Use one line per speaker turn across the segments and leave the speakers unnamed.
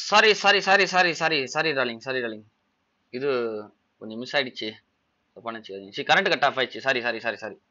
Sorry sorry sorry sorry sorry sorry darling sorry darling இது கொஞ்சம் miss ஆயிடுச்சு தப்பான சரி கரண்ட் கட் ஆஃப் ஆயிடுச்சு சாரி சாரி சாரி சாரி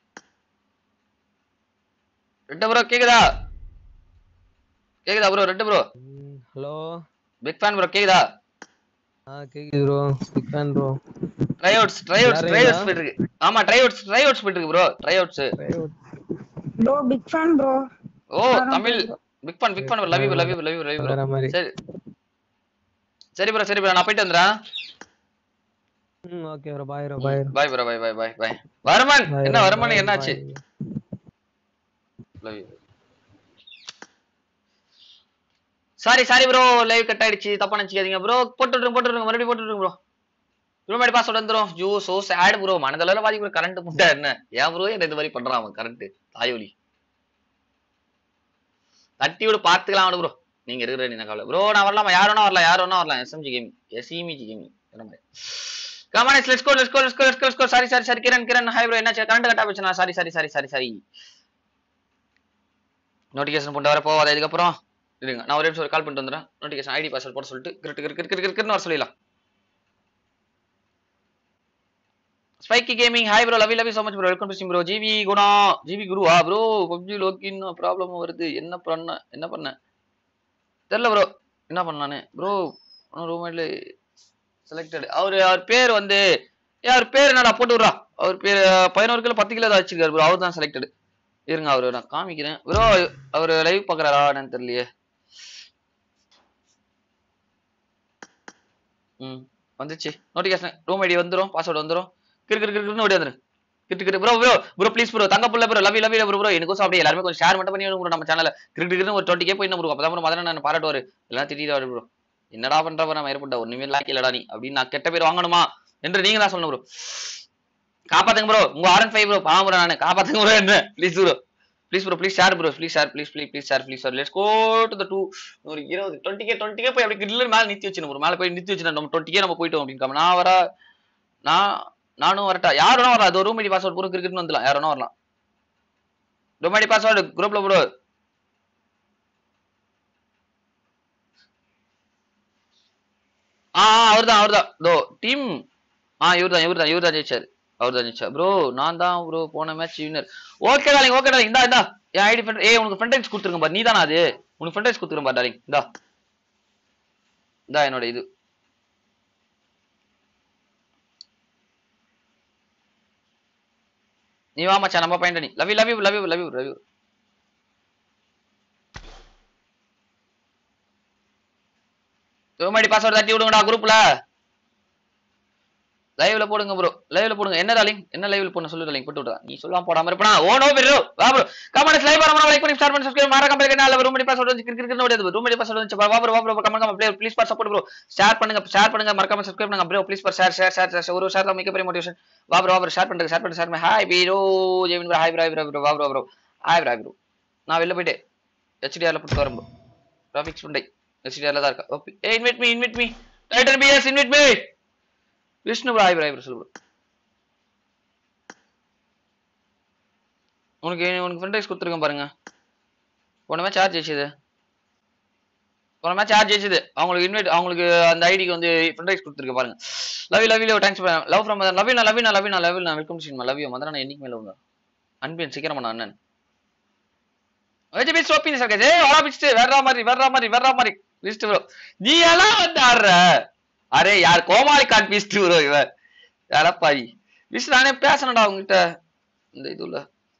ரெட்டு ப்ரோ கேக்குதா கேக்குதா ப்ரோ ரெட்டு bro
hello
big fan bro கேக்குதா
ஆ கேக்குது bro big fan bro
tryouts tryouts try
விளையாடுறீங்களா?
அவுட்ஸ் போயிட்டு இருக்கு ஆமா ட்ரை அவுட்ஸ் ட்ரை அவுட்ஸ் போயிட்டு இருக்கு bro tryouts
bro big fan bro
oh
வரோம்
Tamil
bro.
Big fan big fan love you love you love you love you
வேற மாதிரி
சரி சரி ப்ரோ சரி ப்ரோ நான் போயிட்டு வந்துறேன்
ம் okay bro bye bro bye
bye bro bye bye bye bye வருமன்
Bye
என்ன
bro,
வருமன்
bye,
என்னாச்சு
bye.
Love you sorry sorry bro live cut ஆயிடுச்சு தப்பா நினைச்சுக்காதீங்க ப்ரோ போட்டுருங்க போட்டுருங்க மறுபடியும் போட்டுருங்க ப்ரோ ரூமேட் பாஸ்வேர்ட் வந்துரும் ஜூ சோ சேட் ப்ரோ மனதளவுல பாதி கரண்ட் முட்டை என்ன ஏன் ப்ரோ என்ன இந்த மாதிரி பண்றான் அவன் கரண்ட் தாயோலி தட்டி விடு பாத்துக்கலாம் அவனு ப்ரோ நீங்க இருக்கிற நீங்க கவலை ப்ரோ நான் வரலாமா யார் வேணா வரலாம் யார் வேணா வரலாம் எஸ்எம்ஜி கேமிங் எஸ்இமிஜி கேமிங் என்ன மாதிரி கமானிஸ் let's go let's go let's go let's go let's go sorry sorry sorry Kiran Kiran hi bro என்னாச்சு கரண்ட் கட் ஆயிடுச்சு sorry sorry sorry sorry sorry notification போட்டு வர போவாத இதுக்கப்புறம் இருங்க நான் ஒரே நிமிஷம் கால் பண்ணிட்டு வந்துடுறேன் நோட்டிஃபிகேஷன் ஐடி பாஸ்வேர்ட் போட சொல்லிட்டு கிரிட்டு கிரிட்டு கிரிட்டு கிரிட்டுன்னு வர சொல்லிடலாம் ஸ்பைக்கி கேமிங் ஹாய் ப்ரோ லவி லவி so much bro welcome to சிம் ப்ரோ ஜிவி குணா ஜிவி குருவா ப்ரோ பப்ஜி லோக்கின் ப்ராப்ளம் வருது என்ன பண்ண என்ன பண்ண தெரியல ப்ரோ என்ன பண்ணானே ப்ரோ ரூம்மேட்ல செலக்டட் அவர் அவர் பேர் வந்து ஏ அவர் பேர் என்னடா போட்டு விட்றா அவர் பேர் பதினோரு கிலோ பத்து கிலோ தான் வச்சிருக்காரு ப்ரோ அவர் தான் செலக்டட் இருங்க அவரு நான் காமிக்கிறேன் ப்ரோ அவர் லைவ் பார்க்குறாரா என்னன்னு தெரியலையே ம் வந்துச்சு நோட்டிஃபிகேஷன் ரூம் ஐடி வந்துரும் பாஸ்வேர்டு வந்துரும் கிறு கிறு கிறுன்னு ஓடி வந்துரு கிட்டு கிட்டு bro bro bro please bro தங்க புள்ள bro love love bro bro எனக்கும் அப்படியே எல்லாருமே கொஞ்சம் ஷேர் மட்டும் பண்ணி விடுங்க bro நம்ம சேனல்ல கிரிட்டு கிட்டு ஒரு டுவெண்ட்டி கே போய் ப்ரோ அப்பதான் ப்ரோ மதன நான் பாராட்டுவாரு எல்லாம் திட்டிட்டு ப்ரோ என்னடா பண்ற நம்ம ஏற்பட்ட ஒண்ணுமே லாக்கி இல்லடா நீ அப்படின்னு நான் கெட்ட பேர் வாங்கணுமா என்று நீங்க தான் சொல்லணும் ப்ரோ காப்பாத்துங்க ப்ரோ உங்க ஆர் ஃபைவ் ப்ரோ பாவம் ப்ரோ நானு காப்பாத்துங்க ப்ரோ என்ன please bro please bro please share bro please share please please please share please let's go to the two ஒரு இருபது டுவெண்ட்டி கே டுவெண்ட்டி கே போய் அப்படி கிரில்ல மேல நிறுத்தி வச்சிருந்தோம் ப்ரோ மேல போய் நிறுத்தி வச்சிருந்தோம் நம்ம டுவெண்ட்டி கே நம்ம போயிட்டோம் அப்படின்னு நான் வர நான் நானும் வரட்டா யார் வேணா வரலாம் அது ரூம் ஐடி பாஸ்வேர்ட் பூரா கிரிக்கெட்னு வந்துலாம் யார் வேணா வரலாம் ரூம் ஐடி பாஸ்வேர்டு குரூப்ல ப்ரோ ஆ அவர்தான் அவர்தான் தோ டீம் ஆ இவர்தான் இவர்தான் இவர்தான் ஜெயிச்சாரு அவர்தான் ஜெயிச்சா ப்ரோ நான் தான் ப்ரோ போன match winner okay darling okay darling இந்தா இந்தா என் ஐடி ஃப்ரெண்ட் ஏய் உனக்கு ஃப்ரெண்ட் ரைட்ஸ் கொடுத்துருங்க பாரு நீ தானா அது உனக்கு ஃப்ரெண்ட் ரைட்ஸ் கொடுத்துருங்க பாரு டாலிங் இந்தா இந்தா என்னோட இது நீ வா மச்சான் நம்ம பையன் நீ love you love you love you love you love you room ID password தட்டி விடுங்கடா குரூப்ல லைவ்ல போடுங்க ப்ரோ லைவ்ல போடுங்க என்ன டாலிங் என்ன லைவ்ல போன சொல்லு டாலிங் போட்டு விடுறா நீ சொல்லாம போடாம இருப்பனா ஓ நோ பெரியோ வா ப்ரோ கமெண்ட்ஸ் லைவ் வரணும் லைக் பண்ணி ஸ்டார்ட் பண்ணி சப்ஸ்கிரைப் மாற கம்பெனி என்ன ரூம் பண்ணி பாஸ்வேர்ட் வந்து கிரிக்கெட் கிரிக்கெட் ஓடியது ரூம் பண்ணி பாஸ்வேர்ட் வந்து வா ப்ரோ வா bro comment comment please for support bro share பண்ணுங்க ஷேர் பண்ணுங்க மறக்காம சப்ஸ்கிரைப் பண்ணுங்க bro please for share share share share ஒரு ஷேர்ல மிக பெரிய மோட்டிவேஷன் வா ப்ரோ வா ப்ரோ ஷேர் பண்ணுங்க ஷேர் பண்ணுங்க ஷேர் பண்ணுங்க hi bro Jevin bro hi bro hi bro வா bro bro hi bro bro நான் வெளில போயிட்டேன் ஹெச்டிஆர்ல போட்டு வரேன் ப்ரோ கிராஃபிக்ஸ் பண்ணை ஹெச்டிஆர்ல தான் இருக்கா ஓகே ஏ இன்வைட் மீ இன்வைட் மீ டைட்டர் PS invite me Vishnu bro hi bro hi bro சொல்லு bro. உனக்கு உனக்கு ஃப்ரெண்ட் ரைஸ் கொடுத்துருக்கேன் பாருங்க போன மேட்ச் சார்ஜ் ஜெயிச்சது போன மேட்ச் சார்ஜ் ஜெயிச்சது அவங்களுக்கு இன்வைட் அவங்களுக்கு அந்த ஐடிக்கு வந்து ஃப்ரெண்ட் ரைஸ் கொடுத்துருக்கேன் பாருங்க love love love thanks love from love நான் லவ் நான் லவ் நான் லவ் நான் welcome to love you Madhana நான் என்னைக்கு மேல உங்க அன்பின் சீக்கிரமா நான் அண்ணன் வெஜி பீஸ் சோப்பிங் சார் ஏ வர பிடிச்சிட்டு வேற மாதிரி வேற மாதிரி வேற மாதிரி பிடிச்சிட்டு ப்ரோ நீ எல்லாம் வந்து ஆடுற அரே யார் கோமாளி கான் பீஸ்ட்டு ப்ரோ இவன் யாரப்பாரி பிஸ் நானே பேசணும்டா உங்ககிட்ட இந்த இதுல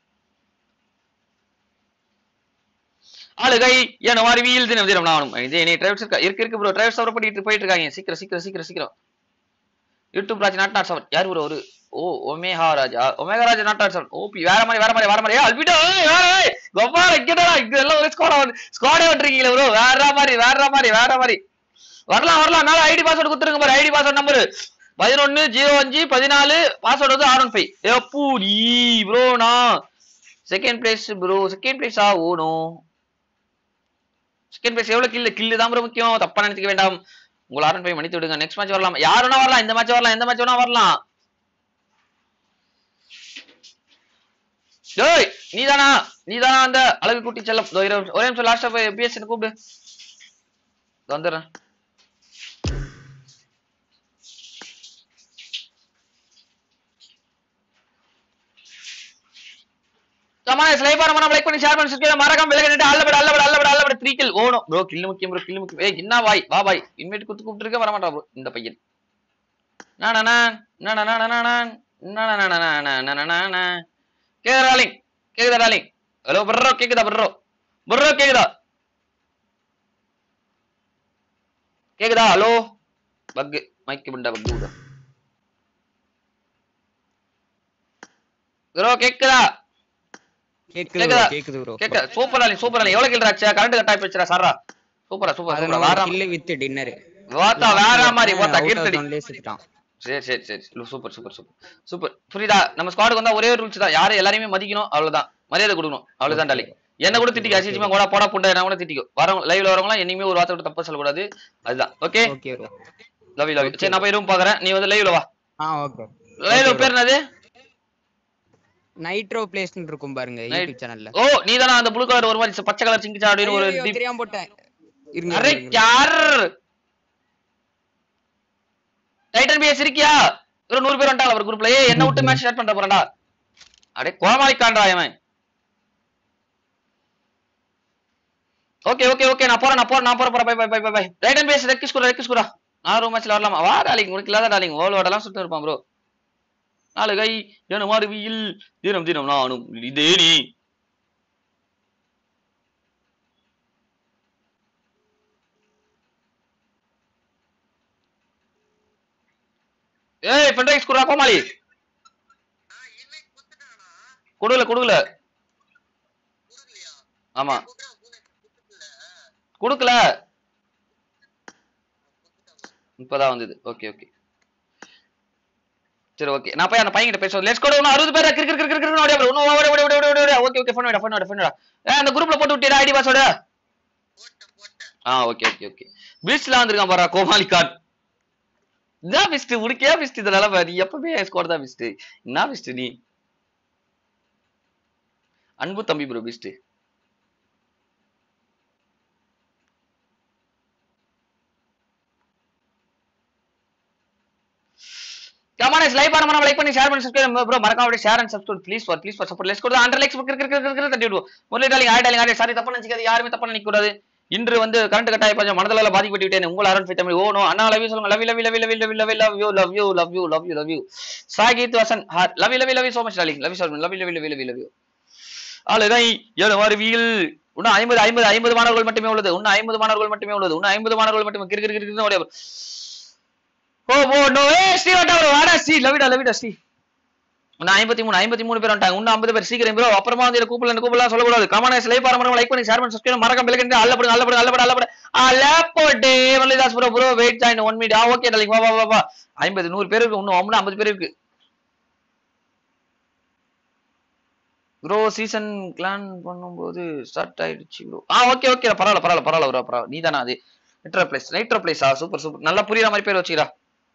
ஆளுகை என மாதிரி வீல் தினம் தினம் நானும் இது நீ டிரைவர்ஸ் இருக்கா இருக்கு இருக்கு ப்ரோ டிரைவர்ஸ் அவர் பண்ணிட்டு போயிட்டு இருக்காங்க சீக்கிரம் சீக்கிரம் சீக்கிரம் சீக்கிரம் YouTube Raj nought nought seven யார் ப்ரோ ஒரு ஓ omega Raja omega Raja nought nought seven OP வேற மாதிரி வேற மாதிரி வேற மாதிரி அல்பிடோ வேற கோபால இங்கடா இங்க எல்லாம் ஒரே ஸ்குவாடா வந்து ஸ்குவாடே விட்டுருக்கீங்களே ப்ரோ வேற மாதிரி வேற மாதிரி வேற மாதிரி வரலாம் வரலாம் மேல ஐடி பாஸ்வேர்டு கொடுத்துருங்க பாரு ஐடி பாஸ்வேர்ட் நம்பர் பதினொன்னு ஜீரோ அஞ்சு பதினாலு பாஸ்வேர்டு வந்து ஆர் ஒன் ஃபைவ் எப்பூடி ப்ரோ நான் செகண்ட் பிளேஸ் ப்ரோ செகண்ட் பிளேஸா ஓடும் செகண்ட் பிளேஸ் எவ்வளவு கில்லு கில்லு தான் ப்ரோ முக்கியம் தப்பா நினைச்சுக்க வேண்டாம் உங்களை ஆரன் போய் மன்னித்து விடுங்க நெக்ஸ்ட் மேட்ச் வரலாம் யார் வேணா வரலாம் இந்த மேட்ச் வரலாம் எந்த மேட்ச் வேணா வரலாம் டேய் நீதானா நீதானா அந்த அழகு குட்டி செல்லம் இதோ இரு, ஒரே நிமிஷம் லாஸ்டா போய் பிஎஸ்சி கூப்பிடு வந்துடுறேன் கமான ஸ்லைப் பண்ண நம்ம லைக் பண்ணி ஷேர் பண்ணி சப்ஸ்கிரைப் மறக்காம பெல் கட்டிட்டு அல்லபட அல்லபட அல்லபட அல்லபட த்ரீ கில் ஓணும் ப்ரோ கில் முக்கியம் ப்ரோ கில் முக்கியம் ஏய் என்ன வாய் வா பாய் இன்வைட் குத்து கூப்பிட்டு இருக்க வர மாட்டா ப்ரோ இந்த பையன் நானா நானா நானா நானா நானா நானா நானா நானா கேக்குதா டார்லிங் கேக்குதா டார்லிங் ஹலோ ப்ரோ கேக்குதா ப்ரோ ப்ரோ கேக்குதா கேக்குதா ஹலோ பக் மைக் புண்டா பக் புண்டா ப்ரோ கேக்குதா
கேக்குது
கேக்குதா?
bro, கேக்குது ப்ரோ
கேக்க சூப்பர் டார்லிங் சூப்பர் டார்லிங் எவ்வளவு கில் ஆச்சு கரண்ட் கட் ஆயி போச்சுடா சாரா சூப்பரா சூப்பர் சூப்பர் வேற
கில் வித் டின்னர்
வாத்தா வேற மாதிரி வாத்தா கீர்த்தடி
செத்துட்டான்
சரி சரி சரி சூப்பர் சூப்பர் சூப்பர் சூப்பர் புரியுதா நம்ம ஸ்குவாடுக்கு வந்தா ஒரே ஒரு ரூல்ஸ் தான் யாரும் எல்லாரையுமே மதிக்கணும் அவ்வளவுதான் மரியாதை கொடுக்கணும் அவ்வளவுதான் டாலி என்ன கூட திட்டிக்க அசிச்சிமா கூட போடா புண்டை என்ன கூட திட்டிக்கோ வரவங்க லைவ்ல வரவங்க என்னையுமே ஒரு வார்த்தை கூட தப்பா சொல்லக்கூடாது அதுதான் okay
okay bro
love you love you சரி நான் போய் ரூம் பாக்குறேன் நீ வந்து லைவ்ல வா
ஆ ஓகே
லைவ்ல பேர் என்னது
நைட்ரோ பிளேஸ்னு இருக்கும் பாருங்க யூடியூப் சேனல்ல
ஓ நீ தானே அந்த ப்ளூ கலர் ஒரு மாதிரி பச்சை கலர் சிங்கிச்சா அப்படின்னு ஒரு
ஐயோ,
deep-
தெரியாம போட்டேன் இருங்க,
அரே
இருங்க, இருங்க.
யார் டைட்டன் பிஎஸ் இருக்கியா ஒரு நூறு பேர் வந்துட்டாங்க அவர் குரூப்ல ஏய் என்ன விட்டு மேட்ச் ஸ்டார்ட் பண்ற போறடா அடே கோமாளிக்காண்டா இவன் ஓகே ஓகே ஓகே நான் போறேன் நான் போறேன் நான் போறேன் bye bye bye bye bye Titan PS ரெக்கிஸ் குரா ரெக்கிஸ் குரா நான் ரூம் மேட்ச்ல வரலாமா வா டாலிங் உனக்கு இல்லாத டாலிங் ஓலோடலாம் சுட்டு இருப்பான் ப்ரோ நாலு கை என மாறுவியில் தினம் தினம் நானும் இதே நீ ஏய் பென்ட்ரைஸ் குடுறா கோமாளி கொடுக்கல கொடுக்கல ஆமா கொடுக்கல இப்பதான் வந்தது ஓகே ஓகே சரி ஓகே நான் போய் அந்த பையன்கிட்ட பேசுவோம் லெட்ஸ் கோட் இன்னும் அறுபது பேர் கிரிக்கெட் கிரிக்கெட் கிரிக்கெட் ஓடியா bro. இன்னும் ஓடி ஓடி ஓடி ஓடி ஓடி ஓகே ஓகே ஃபோன் விட ஃபோன் விட ஃபோன் விட ஏ அந்த குரூப்ல போட்டு விட்டியா ஐடி பாஸ்வேர்டு ஆ ஓகே ஓகே ஓகே பீச்ல வந்திருக்கான் பாரா கோமாளி கார்டு என்ன மிஸ்ட் உனக்கே மிஸ்ட் இதனால நீ எப்பவுமே ஸ்கோர் தான் மிஸ்ட் என்ன மிஸ்ட் நீ அன்பு தம்பி bro missed come on is live பண்ண லைக் பண்ணி ஷேர் பண்ணி சப்ஸ்கிரைப் ப்ரோ மறக்காம அப்படியே share and subscribe please for please for support let's கொடுத்து ஹண்ட்ரட் லைக்ஸ் தட்டி விடுவோம் முரளி டாலிங் ஆய் டாலிங் ஆய் சாரி தப்பா நினைக்காது யாருமே தப்பா நினைக்க கூடாது இன்று வந்து கரண்ட் கட்டாய கொஞ்சம் மனதளவுல பாதிக்கப்பட்டு விட்டேன் உங்கள் அருண் ஃபை தமிழ் ஓனோ அண்ணா லவ் யூ சொல்லுங்க love love love love love love love you love you love you love you love you சாகித் வசன் love love love so much darling love you love love love love love you ஆளுகை ஏழு அறிவியல் இன்னும் ஐம்பது ஐம்பது ஐம்பது மாணவர்கள் மட்டுமே உள்ளது இன்னும் ஐம்பது மாணவர்கள் மட்டுமே உள்ளது இன்னும் ஐம்பது மாணவர்கள் மட்டுமே கிறு கிறு கிறு ஓடிய ஓ ஓ நோ ஏ ஸ்ரீ வட்டா ஒரு வாடா ஸ்ரீ லவிடா லவிடா ஸ்ரீ இன்னும் ஐம்பத்தி மூணு ஐம்பத்தி மூணு பேர் வந்துட்டாங்க இன்னும் ஐம்பது பேர் சீக்கிரம் ப்ரோ அப்புறமா வந்து கூப்பிடல கூப்பிடலாம் சொல்லக்கூடாது கமெண்ட் லைக் பாருங்க லைக் பண்ணி ஷேர் பண்ணி சப்ஸ்கிரைப் மறக்காம பெல் கட்டி அல்லப்படுங்க அல்லப்படுங்க அல்லப்பட அல்லப்பட அல்லப்படே மல்லிதாஸ் bro bro wait join one meet ஆ ஓகே டாலிங் வா வா வா வா ஐம்பது நூறு பேர் இருக்கு இன்னும் இன்னும் ஐம்பது பேர் இருக்கு ப்ரோ சீசன் பிளான் பண்ணும்போது ஸ்டார்ட் ஆயிடுச்சு ப்ரோ ஆ ஓகே ஓகே பரவாயில்ல பரவாயில்ல பரவாயில்ல ப்ரோ பரவாயில்ல நீ தானே அது நைட்ரோ பிளேஸ் நைட்ரோ பிளேஸா சூப்பர் சூப்பர் நல்லா புரியுற மாதிரி பேர் வச்சுக்கிறா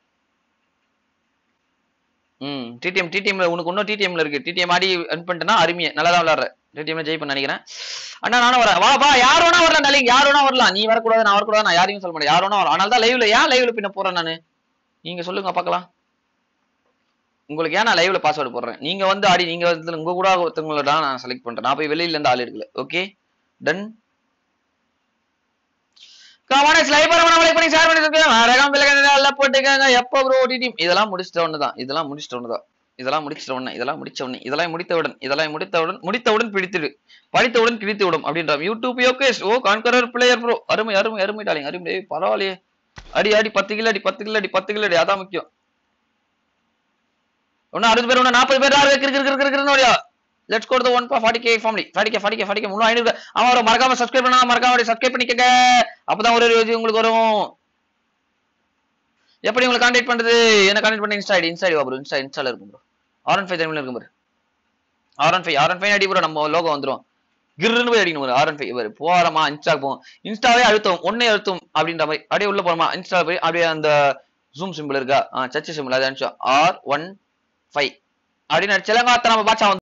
ம் டிடிஎம் டிடிஎம்ல உனக்கு இன்னும் டிடிஎம்ல இருக்கு டிடிஎம் ஆடி அன் பண்ணிட்டேன்னா அருமையே நல்லா தான் விளாடுற டிடிஎம்ல ஜெய் பண்ண நினைக்கிறேன் அண்ணா நானும் வரேன் வா வா யார் வேணா வரலாம் டாலிங் யார் வேணா வரலாம் நீ வரக்கூடாது நான் வரக்கூடாது நான் யாரையும் சொல்ல மாட்டேன் யார் வேணா வரலாம் அதனால தான் லைவ்ல ஏன் லைவ்ல பின்ன போறேன் நானு நீங்க சொல்லுங்க பார்க்கலாம் உங்களுக்கு ஏன் நான் லைவ்ல பாஸ்வேர்டு போடுறேன் நீங்க வந்து ஆடி நீங்க வந்து உங்க கூட ஒருத்தவங்கள தான் நான் செலக்ட் பண்றேன் நான் போய் வெளியில இருந்து ஆள் எடுக்கல ஓகே டன் கமான ஸ்லைப் பண்ண லைக் பண்ணி ஷேர் பண்ணி சொல்லுங்க ரகம் விலகன எல்லாம் போட்டுக்கங்க எப்போ ப்ரோ டிடி இதெல்லாம் முடிச்சிட்ட ஒன்று தான் இதெல்லாம் முடிச்சிட்ட ஒன்று தான் இதெல்லாம் முடிச்சிட்ட உடனே இதெல்லாம் முடிச்ச உடனே இதெல்லாம் முடித்தவுடன் இதெல்லாம் முடித்தவுடன் முடித்தவுடன் பிடித்திடு படித்தவுடன் கிழித்து விடும் அப்படின்ற யூடியூப் யோகேஷ் ஓ கான்கரர் பிளேயர் ப்ரோ அருமை அருமை அருமை டாலிங் அருமை டேய், பரவாயில்லையே அடி அடி பத்து கிலோ அடி பத்து கிலோ அடி பத்து கிலோ அடி அதான் முக்கியம் ஒன்னும் அறுபது பேர் ஒன்னும் நாற்பது பேர் ஆறு கிரு கிரு கிரு கிருன்னு ஓடியா லெட்ஸ் கோட் ஒன் பா forty K family forty K forty K forty K முன்னூறு ஐநூறு அவன் வரும் மறக்காம சப்ஸ்கிரைப் பண்ணா மறக்காம சப்ஸ்கிரைப் பண்ணிக்கங்க அப்பதான் ஒரு இது உங்களுக்கு வரும் எப்படி உங்களை கான்டாக்ட் பண்றது என்ன கான்டாக்ட் பண்ண Insta ID Insta ID bro Insta இன்ஸ்டால இருக்கும் ப்ரோ ஆர் ஒன் ஃபைவ் தமிழ்ல இருக்கும் bro R one five R one five அடி ப்ரோ நம்ம லோகோ வந்துரும் கிருன்னு போய் அடிக்கணும் ஆர் ஒன் ஃபைவ் போறோமா இன்ஸ்டா போவோம் இன்ஸ்டாவே அழுத்தம் ஒன்னே அழுத்தம் அப்படின்ற மாதிரி அப்படியே உள்ள போறோமா இன்ஸ்டா போய் அப்படியே அந்த ஜூம் சிம்பிள் இருக்கா சர்ச் சிம்பிள் அதை அனுப்பிச்சோம் ஆர் ஒன் ஃபைவ் அப்படின்னு அடிச்சலங்க நம்ம பாட்சா வந்து